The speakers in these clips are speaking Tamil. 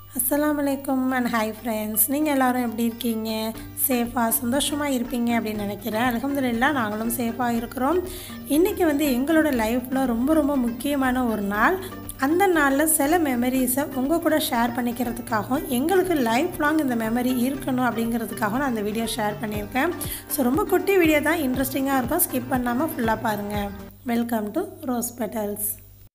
அஸ்ஸலாமு அலைக்கும் அண்ட் ஹாய் ஃப்ரெண்ட்ஸ் நீங்கள் எல்லோரும் எப்படி இருக்கீங்க சேஃபாக சந்தோஷமாக இருப்பீங்க அப்படின்னு நினைக்கிறேன் அலமதுல்லா நாங்களும் சேஃபாக இருக்கிறோம் இன்றைக்கி வந்து எங்களோட லைஃப்பில் ரொம்ப ரொம்ப முக்கியமான ஒரு நாள் அந்த நாளில் சில மெமரிஸை உங்கள் கூட ஷேர் பண்ணிக்கிறதுக்காகவும் எங்களுக்கு லைஃப் லாங் இந்த மெமரி இருக்கணும் அப்படிங்கிறதுக்காகவும் நான் அந்த வீடியோ ஷேர் பண்ணியிருக்கேன் ஸோ ரொம்ப குட்டி வீடியோ தான் இன்ட்ரெஸ்டிங்காக இருக்கும் ஸ்கிப் பண்ணாமல் ஃபுல்லாக பாருங்கள் welcome to rose petals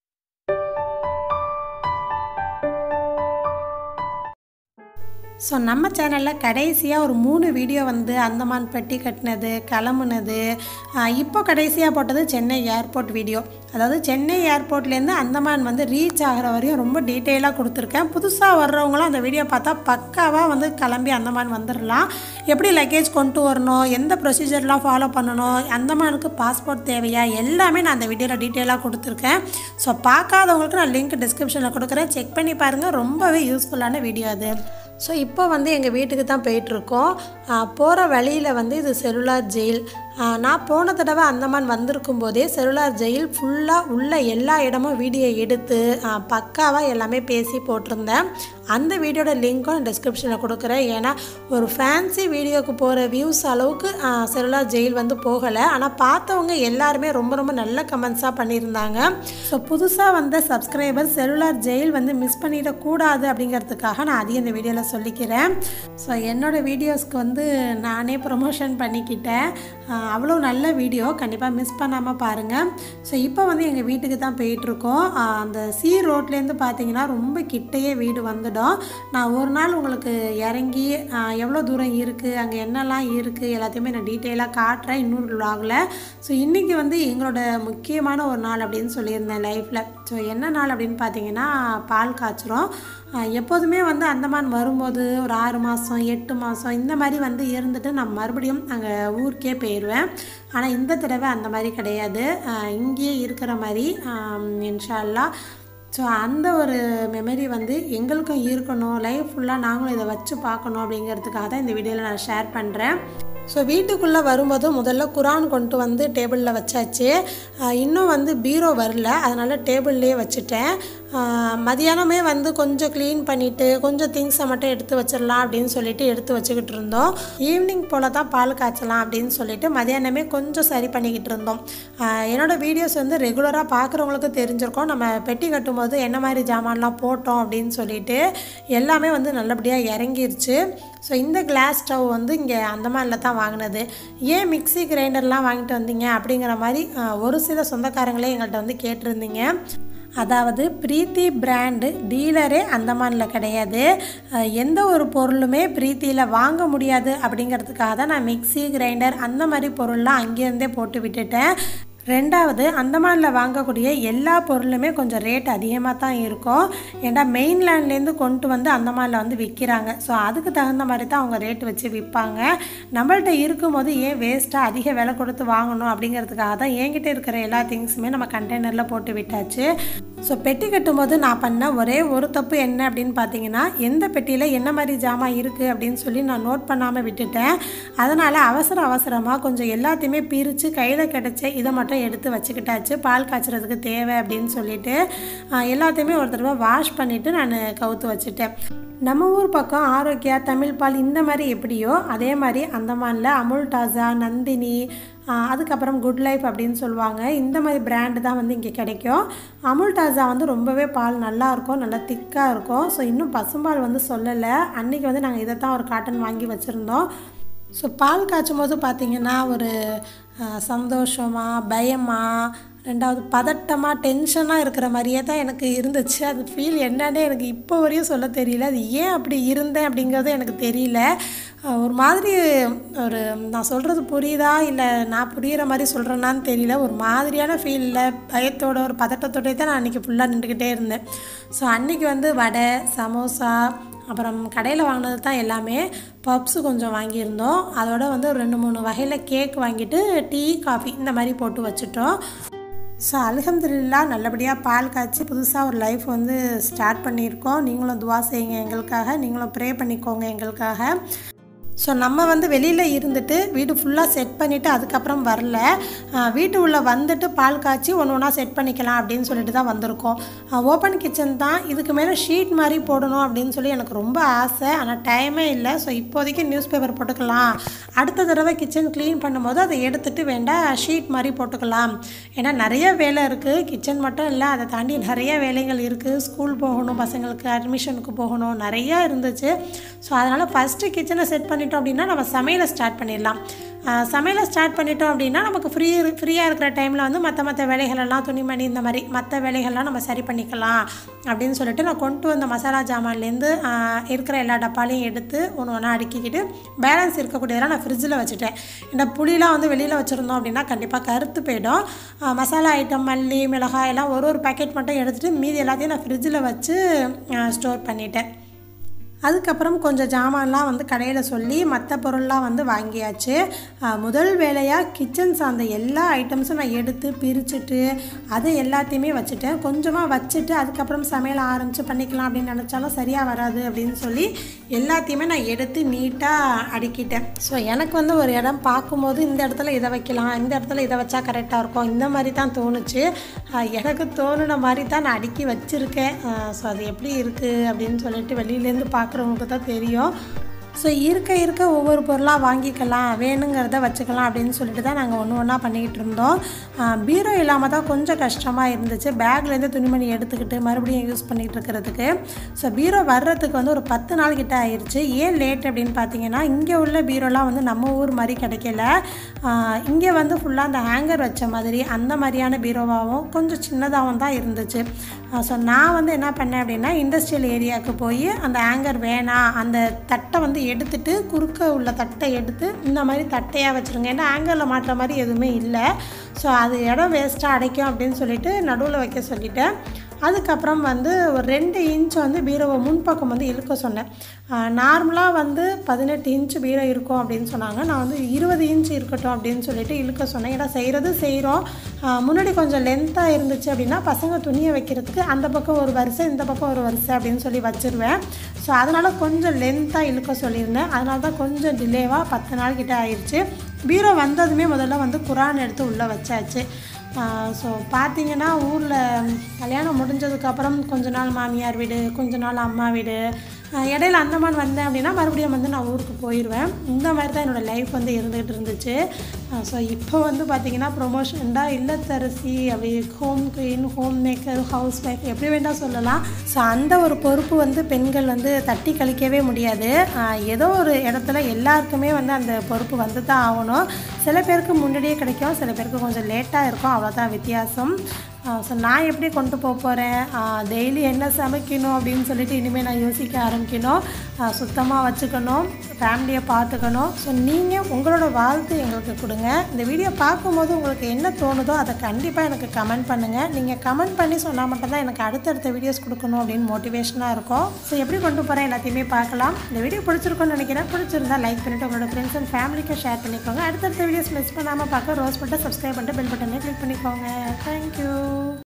so நம்ம சேனலில் கடைசியாக ஒரு மூணு வீடியோ வந்து அந்தமான் பெட்டி கட்டினது கிளம்புனது இப்போ கடைசியாக போட்டது சென்னை ஏர்போர்ட் வீடியோ அதாவது சென்னை ஏர்போர்ட்லேருந்து அந்தமான் வந்து ரீச் ஆகிற வரையும் ரொம்ப டீட்டெயிலாக கொடுத்துருக்கேன் புதுசாக வர்றவங்களும் அந்த வீடியோ பார்த்தா பக்காவாக வந்து கிளம்பி அந்தமான் வந்துடலாம் எப்படி லக்கேஜ் கொண்டு வரணும் எந்த ப்ரொசீஜர்லாம் ஃபாலோ பண்ணணும் அந்தமானுக்கு பாஸ்போர்ட் தேவையா எல்லாமே நான் அந்த வீடியோவில் டீட்டெயிலாக கொடுத்துருக்கேன் ஸோ பார்க்காதவங்களுக்கு நான் லிங்க் டிஸ்கிரிப்ஷனில் கொடுக்குறேன் செக் பண்ணி பாருங்கள் ரொம்பவே யூஸ்ஃபுல்லான வீடியோ அது ஸோ இப்போ வந்து எங்கள் வீட்டுக்கு தான் போயிட்டுருக்கோம் போகிற வழியில் வந்து இது செல்லுலார் ஜெயில் நான் போன தடவை அந்தமான் வந்திருக்கும் போதே செல்லுலார் ஜெயில் ஃபுல்லாக உள்ள எல்லா இடமும் வீடியோ எடுத்து பக்காவாக எல்லாமே பேசி போட்டிருந்தேன் அந்த வீடியோட லிங்க்கும் டிஸ்கிரிப்ஷனில் கொடுக்குறேன் ஏன்னா ஒரு ஃபேன்சி வீடியோக்கு போகிற வியூஸ் அளவுக்கு செல்லுலார் ஜெயில் வந்து போகலை ஆனால் பார்த்தவங்க எல்லாருமே ரொம்ப ரொம்ப நல்ல கமெண்ட்ஸாக பண்ணியிருந்தாங்க ஸோ புதுசாக வந்த சப்ஸ்கிரைபர் செல்லுலார் ஜெயில் வந்து மிஸ் பண்ணிடக்கூடாது அப்படிங்கிறதுக்காக நான் அதையும் இந்த வீடியோவில் சொல்லிக்கிறேன் ஸோ என்னோடய வீடியோஸ்க்கு வந்து நானே ப்ரொமோஷன் பண்ணிக்கிட்டேன் அவ்வளோ நல்ல வீடியோ கண்டிப்பாக மிஸ் பண்ணாமல் பாருங்கள் ஸோ இப்போ வந்து எங்கள் வீட்டுக்கு தான் போயிட்டுருக்கோம் அந்த சி ரோட்லேருந்து பார்த்தீங்கன்னா ரொம்ப கிட்டையே வீடு வந்துடும் நான் ஒரு நாள் உங்களுக்கு இறங்கி எவ்வளோ தூரம் இருக்குது அங்கே என்னெல்லாம் இருக்குது எல்லாத்தையுமே நான் டீட்டெயிலாக காட்டுறேன் இன்னொரு விலாகில் ஸோ இன்றைக்கி வந்து எங்களோட முக்கியமான ஒரு நாள் அப்படின்னு சொல்லியிருந்தேன் லைஃப்பில் ஸோ என்ன நாள் அப்படின்னு பார்த்தீங்கன்னா பால் காய்ச்சிரும் எப்போதுமே வந்து அந்தமான் வரும்போது ஒரு ஆறு மாதம் எட்டு மாதம் இந்த மாதிரி வந்து இருந்துட்டு நான் மறுபடியும் அங்கே ஊருக்கே போயிடுவேன் ஆனால் இந்த தடவை அந்த மாதிரி கிடையாது இங்கேயே இருக்கிற மாதிரி இன்ஷால்லா ஸோ அந்த ஒரு மெமரி வந்து எங்களுக்கும் இருக்கணும் லைஃப் ஃபுல்லாக நாங்களும் இதை வச்சு பார்க்கணும் அப்படிங்கிறதுக்காக தான் இந்த வீடியோவில் நான் ஷேர் பண்ணுறேன் ஸோ வீட்டுக்குள்ளே வரும்போது முதல்ல குரான் கொண்டு வந்து டேபிளில் வச்சாச்சு இன்னும் வந்து பீரோ வரல அதனால் டேபிள்லேயே வச்சுட்டேன் மதியானமே வந்து கொஞ்சம் க்ளீன் பண்ணிவிட்டு கொஞ்சம் திங்ஸை மட்டும் எடுத்து வச்சிடலாம் அப்படின்னு சொல்லிட்டு எடுத்து வச்சுக்கிட்டு இருந்தோம் ஈவினிங் போல் தான் பால் காய்ச்சலாம் அப்படின்னு சொல்லிட்டு மதியானமே கொஞ்சம் சரி பண்ணிக்கிட்டு இருந்தோம் என்னோடய வீடியோஸ் வந்து ரெகுலராக பார்க்குறவங்களுக்கு தெரிஞ்சிருக்கோம் நம்ம பெட்டி கட்டும்போது என்ன மாதிரி ஜாமான்லாம் போட்டோம் அப்படின்னு சொல்லிட்டு எல்லாமே வந்து நல்லபடியாக இறங்கிருச்சு ஸோ இந்த கிளாஸ் ஸ்டவ் வந்து இங்கே அந்தமானில் தான் வாங்கினது ஏன் மிக்சி கிரைண்டர்லாம் வாங்கிட்டு வந்தீங்க அப்படிங்கிற மாதிரி ஒரு சில சொந்தக்காரங்களே எங்கள்கிட்ட வந்து கேட்டிருந்தீங்க அதாவது பிரீத்தி பிராண்டு டீலரே அந்தமானில் கிடையாது எந்த ஒரு பொருளுமே பிரீத்தியில் வாங்க முடியாது அப்படிங்கிறதுக்காக தான் நான் மிக்சி கிரைண்டர் அந்த மாதிரி பொருள்லாம் அங்கேருந்தே போட்டு விட்டுட்டேன் ரெண்டாவது அந்தமானில் வாங்கக்கூடிய எல்லா பொருளுமே கொஞ்சம் ரேட் அதிகமாக தான் இருக்கும் ஏன்னா மெயின்லேண்ட்லேருந்து கொண்டு வந்து அந்தமானில் வந்து விற்கிறாங்க ஸோ அதுக்கு தகுந்த மாதிரி தான் அவங்க ரேட் வச்சு விற்பாங்க நம்மள்ட்ட இருக்கும்போது ஏன் வேஸ்ட்டாக அதிக விலை கொடுத்து வாங்கணும் அப்படிங்கிறதுக்காக தான் என்கிட்ட இருக்கிற எல்லா திங்ஸுமே நம்ம கண்டெய்னரில் போட்டு விட்டாச்சு ஸோ பெட்டி கட்டும்போது நான் பண்ண ஒரே ஒரு தப்பு என்ன அப்படின்னு பார்த்தீங்கன்னா எந்த பெட்டியில் என்ன மாதிரி ஜாமான் இருக்குது அப்படின்னு சொல்லி நான் நோட் பண்ணாமல் விட்டுட்டேன் அதனால் அவசர அவசரமாக கொஞ்சம் எல்லாத்தையுமே பிரித்து கையில் கிடச்ச இதை மட்டும் எடுத்து வச்சுக்கிட்டாச்சு பால் காய்ச்சறதுக்கு தேவை அப்படின்னு சொல்லிட்டு எல்லாத்தையுமே ஒரு தடவை வாஷ் பண்ணிவிட்டு நான் கவுத்து வச்சுட்டேன் நம்ம ஊர் பக்கம் ஆரோக்கியா தமிழ் பால் இந்த மாதிரி எப்படியோ அதே மாதிரி அந்தமானில் அமுல் டாசா நந்தினி அதுக்கப்புறம் குட் லைஃப் அப்படின்னு சொல்லுவாங்க இந்த மாதிரி பிராண்டு தான் வந்து இங்கே கிடைக்கும் அமுல் டாசா வந்து ரொம்பவே பால் நல்லாயிருக்கும் நல்லா திக்காக இருக்கும் ஸோ இன்னும் பசும்பால் வந்து சொல்லலை அன்றைக்கி வந்து நாங்கள் இதை தான் ஒரு காட்டன் வாங்கி வச்சுருந்தோம் ஸோ பால் காய்ச்சும் போது பார்த்திங்கன்னா ஒரு சந்தோஷமாக பயமாக ரெண்டாவது பதட்டமாக டென்ஷனாக இருக்கிற மாதிரியே தான் எனக்கு இருந்துச்சு அது ஃபீல் என்னன்னே எனக்கு இப்போ வரையும் சொல்ல தெரியல அது ஏன் அப்படி இருந்தேன் அப்படிங்கிறது எனக்கு தெரியல ஒரு மாதிரி ஒரு நான் சொல்கிறது புரியுதா இல்லை நான் புரிகிற மாதிரி சொல்கிறேன்னான்னு தெரியல ஒரு மாதிரியான ஃபீலில் பயத்தோட ஒரு பதட்டத்தோடய தான் நான் அன்றைக்கி ஃபுல்லாக நின்றுக்கிட்டே இருந்தேன் ஸோ அன்றைக்கி வந்து வடை சமோசா அப்புறம் கடையில் வாங்கினது தான் எல்லாமே பப்ஸு கொஞ்சம் வாங்கியிருந்தோம் அதோட வந்து ஒரு ரெண்டு மூணு வகையில் கேக் வாங்கிட்டு டீ காஃபி இந்த மாதிரி போட்டு வச்சுட்டோம் ஸோ அலகம்துல்லா நல்லபடியாக பால் காய்ச்சி புதுசாக ஒரு லைஃப் வந்து ஸ்டார்ட் பண்ணியிருக்கோம் நீங்களும் துவா செய்யுங்க எங்களுக்காக நீங்களும் ப்ரே பண்ணிக்கோங்க எங்களுக்காக ஸோ நம்ம வந்து வெளியில் இருந்துட்டு வீடு ஃபுல்லாக செட் பண்ணிவிட்டு அதுக்கப்புறம் வரல ஆஹ் வீட்டு உள்ளே வந்துட்டு பால் காய்ச்சி ஒன்று ஒன்றா செட் பண்ணிக்கலாம் அப்படின்னு சொல்லிட்டு தான் வந்திருக்கோம் ஓப்பன் கிச்சன் தான் இதுக்கு மேலே ஷீட் மாதிரி போடணும் அப்படின்னு சொல்லி எனக்கு ரொம்ப ஆசை ஆனால் டைமே இல்லை ஸோ இப்போதைக்கு நியூஸ் பேப்பர் போட்டுக்கலாம் அடுத்த தடவை கிச்சன் க்ளீன் பண்ணும்போது அதை எடுத்துட்டு வேண்டாம் ஷீட் மாதிரி போட்டுக்கலாம் ஏன்னா நிறைய வேலை இருக்குது கிச்சன் மட்டும் இல்லை அதை தாண்டி நிறைய வேலைகள் இருக்குது ஸ்கூல் போகணும் பசங்களுக்கு அட்மிஷனுக்கு போகணும் நிறையா இருந்துச்சு ஸோ அதனால் ஃபஸ்ட்டு கிச்சனை செட் பண்ணிட்டோம் அப்படின்னா நம்ம சமையலை ஸ்டார்ட் பண்ணிடலாம் ஆஹ் சமையலை ஸ்டார்ட் பண்ணிட்டோம் அப்படின்னா நமக்கு ஃப்ரீ ஃப்ரீயாக இருக்கிற டைமில் வந்து மற்ற மற்ற வேலைகளெல்லாம் துணிமணி இந்த மாதிரி மற்ற வேலைகள்லாம் நம்ம சரி பண்ணிக்கலாம் அப்படின்னு சொல்லிட்டு நான் கொண்டு வந்த மசாலா ஜாமான்லேருந்து ஆஹ் இருக்கிற எல்லா டப்பாலையும் எடுத்து ஒன்று ஒன்றா அடுக்கிக்கிட்டு பேலன்ஸ் இருக்கக்கூடியதெல்லாம் நான் ஃப்ரிட்ஜில் வச்சுட்டேன் இந்த புளிலாம் வந்து வெளியில் வச்சுருந்தோம் அப்படின்னா கண்டிப்பாக கருத்து போயிடும் ஆஹ் மசாலா ஐட்டம் மல்லி மிளகாய் எல்லாம் ஒரு ஒரு பேக்கெட் மட்டும் எடுத்துகிட்டு மீதி எல்லாத்தையும் நான் ஃப்ரிட்ஜில் வச்சு ஸ்டோர் பண்ணிட்டேன் அதுக்கப்புறம் கொஞ்சம் ஜாமான்லாம் வந்து கடையில் சொல்லி மற்ற பொருள்லாம் வந்து வாங்கியாச்சு ஆஹ் முதல் வேலையாக கிச்சன் சார்ந்த எல்லா ஐட்டம்ஸும் நான் எடுத்து பிரிச்சுட்டு அதை எல்லாத்தையுமே வச்சுட்டேன் கொஞ்சமாக வச்சுட்டு அதுக்கப்புறம் சமையல் ஆரம்பித்து பண்ணிக்கலாம் அப்படின்னு நினச்சாலும் சரியாக வராது அப்படின்னு சொல்லி எல்லாத்தையுமே நான் எடுத்து நீட்டாக அடுக்கிட்டேன் ஸோ எனக்கு வந்து ஒரு இடம் பார்க்கும்போது இந்த இடத்துல இதை வைக்கலாம் இந்த இடத்துல இதை வச்சா கரெக்டாக இருக்கும் இந்த மாதிரி தான் தோணுச்சு ஆஹ் எனக்கு தோணுன மாதிரி தான் நான் அடுக்கி வச்சுருக்கேன் ஸோ அது எப்படி இருக்குது அப்படின்னு சொல்லிட்டு வெளியிலேருந்து பார்க்குறவங்களுக்கு தான் தெரியும் ஸோ இருக்க இருக்க ஒவ்வொரு பொருளாக வாங்கிக்கலாம் வேணுங்கிறத வச்சுக்கலாம் அப்படின்னு சொல்லிட்டு தான் நாங்கள் ஒன்று ஒன்றா பண்ணிக்கிட்டு இருந்தோம் ஆஹ் பீரோ இல்லாமல் தான் கொஞ்சம் கஷ்டமாக இருந்துச்சு பேக்லேருந்து துணிமணி எடுத்துக்கிட்டு மறுபடியும் யூஸ் பண்ணிகிட்டு இருக்கிறதுக்கு ஸோ பீரோ வர்றதுக்கு வந்து ஒரு பத்து நாள் கிட்ட ஆயிடுச்சு ஏன் லேட் அப்படின்னு பார்த்தீங்கன்னா இங்கே உள்ள பீரோலாம் வந்து நம்ம ஊர் மாதிரி கிடைக்கல இங்கே வந்து ஃபுல்லாக அந்த ஹேங்கர் வச்ச மாதிரி அந்த மாதிரியான பீரோவாகவும் கொஞ்சம் சின்னதாகவும் தான் இருந்துச்சு ஸோ நான் வந்து என்ன பண்ணேன் அப்படின்னா இண்டஸ்ட்ரியல் ஏரியாவுக்கு போய் அந்த ஹேங்கர் வேணாம் அந்த தட்டை வந்து எடுத்துட்டு குறுக்க உள்ள தட்டை எடுத்து இந்த மாதிரி தட்டையாக வச்சுருங்க ஏன்னா ஹேங்கரில் மாட்டுற மாதிரி எதுவுமே இல்லை ஸோ அது இடம் வேஸ்ட்டாக அடைக்கும் அப்படின்னு சொல்லிட்டு நடுவில் வைக்க சொல்லிட்டேன் அதுக்கப்புறம் வந்து ஒரு ரெண்டு இன்ச் வந்து பீரோவை முன்பக்கம் வந்து இழுக்க சொன்னேன் நார்மலாக வந்து பதினெட்டு இன்ச் பீரோ இருக்கும் அப்படின்னு சொன்னாங்க நான் வந்து இருபது இன்ச் இருக்கட்டும் அப்படின்னு சொல்லிட்டு இழுக்க சொன்னேன் ஏன்னா செய்கிறது செய்கிறோம் முன்னாடி கொஞ்சம் லென்த்தாக இருந்துச்சு அப்படின்னா பசங்க துணியை வைக்கிறதுக்கு அந்த பக்கம் ஒரு வரிசை இந்த பக்கம் ஒரு வரிசை அப்படின்னு சொல்லி வச்சுருவேன் ஸோ அதனால் கொஞ்சம் லென்த்தாக இழுக்க சொல்லியிருந்தேன் அதனால தான் கொஞ்சம் டிலேவாக பத்து நாள் கிட்ட ஆயிடுச்சு பீரோ வந்ததுமே முதல்ல வந்து குரான் எடுத்து உள்ளே வச்சாச்சு ஸோ பார்த்தீங்கன்னா ஊரில் கல்யாணம் முடிஞ்சதுக்கப்புறம் கொஞ்ச நாள் மாமியார் வீடு கொஞ்ச நாள் அம்மா வீடு ஆஹ் இடையில அந்தமான் வந்தேன் அப்படின்னா மறுபடியும் வந்து நான் ஊருக்கு போயிடுவேன் இந்த மாதிரி தான் என்னோடய லைஃப் வந்து இருந்துகிட்டு இருந்துச்சு ஸோ இப்போ வந்து பார்த்திங்கன்னா ப்ரொமோஷன்டா இல்லத்தரசி அப்படி home queen homemaker housewife எப்படி வேண்டாம் சொல்லலாம் ஸோ அந்த ஒரு பொறுப்பு வந்து பெண்கள் வந்து தட்டி கழிக்கவே முடியாது ஆஹ் ஏதோ ஒரு இடத்துல எல்லாருக்குமே வந்து அந்த பொறுப்பு வந்து தான் ஆகணும் சில பேருக்கு முன்னாடியே கிடைக்கும் சில பேருக்கு கொஞ்சம் லேட்டாக இருக்கும் அவ்வளோதான் வித்தியாசம் ஸோ நான் எப்படி கொண்டு போக போகிறேன் டெய்லி என்ன சமைக்கணும் அப்படின்னு சொல்லிட்டு இனிமேல் நான் யோசிக்க ஆரம்பிக்கணும் சுத்தமாக வச்சுக்கணும் ஃபேமிலியை பார்த்துக்கணும் ஸோ நீங்கள் உங்களோட வாழ்த்து எங்களுக்கு கொடுங்க இந்த வீடியோ பார்க்கும்போது உங்களுக்கு என்ன தோணுதோ அதை கண்டிப்பாக எனக்கு கமெண்ட் பண்ணுங்கள் நீங்கள் கமெண்ட் பண்ணி சொன்னால் மட்டும்தான் எனக்கு அடுத்தடுத்த வீடியோஸ் கொடுக்கணும் அப்படின்னு மோட்டிவேஷனாக இருக்கும் ஸோ எப்படி கொண்டு போகிறேன் எல்லாத்தையுமே பார்க்கலாம் இந்த வீடியோ பிடிச்சிருக்கும்னு நினைக்கிறேன் பிடிச்சிருந்தா லைக் பண்ணிவிட்டு உங்களோட ஃப்ரெண்ட்ஸ் அண்ட் ஃபேமிலிக்கு ஷேர் பண்ணிக்கோங்க அடுத்தடுத்த வீடியோஸ் மிஸ் பண்ணாமல் பார்க்க ரோஸ் பட்டன் சப்ஸ்கிரைப் பண்ணிட்டு பெல் பட்டனே கிளிக் பண்ணிக்கோங்க தேங்க்யூ